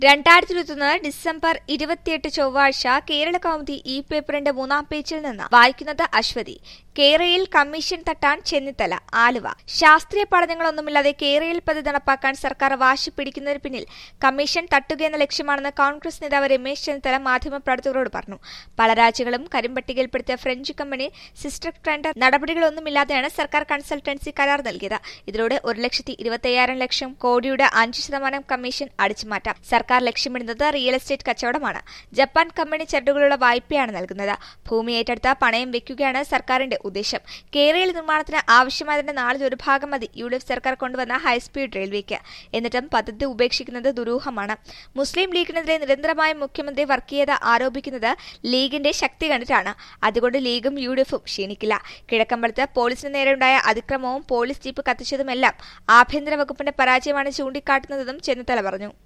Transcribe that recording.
രണ്ടായിരത്തി ഇരുപത്തൊന്ന് ഡിസംബർ ഇരുപത്തിയെട്ട് ചൊവ്വാഴ്ച കേരള കൗമുദി ഇ പേപ്പറിന്റെ മൂന്നാം പേജിൽ നിന്ന് വായിക്കുന്നത് അശ്വതി കേരയിൽ കമ്മീഷൻ തട്ടാൻ ചെന്നിത്തല ആലുവ ശാസ്ത്രീയ പഠനങ്ങളൊന്നുമില്ലാതെ കേരയിൽ പദ്ധതി നടപ്പാക്കാൻ സർക്കാർ വാശി പിടിക്കുന്നതിന് പിന്നിൽ കമ്മീഷൻ തട്ടുകയെന്ന ലക്ഷ്യമാണെന്ന് കോൺഗ്രസ് നേതാവ് രമേശ് ചെന്നിത്തല മാധ്യമപ്രവർത്തകരോട് പറഞ്ഞു പല രാജ്യങ്ങളും കരിമ്പട്ടികയിൽപ്പെടുത്തിയ ഫ്രഞ്ച് കമ്പനി സിസ്റ്റർ ട്രെൻഡർ നടപടികളൊന്നുമില്ലാതെയാണ് സർക്കാർ കൺസൾട്ടൻസി കരാർ നൽകിയത് ഇതിലൂടെ ഒരു ലക്ഷത്തി ഇരുപത്തയ്യായിരം ലക്ഷം കോടിയുടെ അഞ്ച് ശതമാനം കമ്മീഷൻ അടിച്ചുമാറ്റാം സർക്കാർ ലക്ഷ്യമിടുന്നത് റിയൽ എസ്റ്റേറ്റ് കച്ചവടമാണ് ജപ്പാൻ കമ്പനി ചരടുകളുള്ള വായ്പയാണ് നൽകുന്നത് ഭൂമി ഏറ്റെടുത്ത പണയം വെക്കുകയാണ് സർക്കാരിന്റെ ഉദ്ദേശം കേരള നിർമ്മാണത്തിന് ആവശ്യമായതിന്റെ നാളിൽ ഒരു ഭാഗം മതി യു ഡി എഫ് സർക്കാർ കൊണ്ടുവന്ന ഹൈസ്പീഡ് റെയിൽവേക്ക് എന്നിട്ടും പദ്ധതി ഉപേക്ഷിക്കുന്നത് ദുരൂഹമാണ് മുസ്ലിം ലീഗിനെതിരെ നിരന്തരമായി മുഖ്യമന്ത്രി വർഗീയത ആരോപിക്കുന്നത് ലീഗിന്റെ ശക്തി കണ്ടിട്ടാണ് അതുകൊണ്ട് ലീഗും യു ഡി എഫും ക്ഷീണിക്കില്ല കിഴക്കമ്പലത്ത് പോലീസിന് നേരെയുണ്ടായ അതിക്രമവും പോലീസ് ജീപ്പ് കത്തിച്ചതുമെല്ലാം ആഭ്യന്തര വകുപ്പിന്റെ പരാജയമാണ് ചൂണ്ടിക്കാട്ടുന്നതെന്നും ചെന്നിത്തല പറഞ്ഞു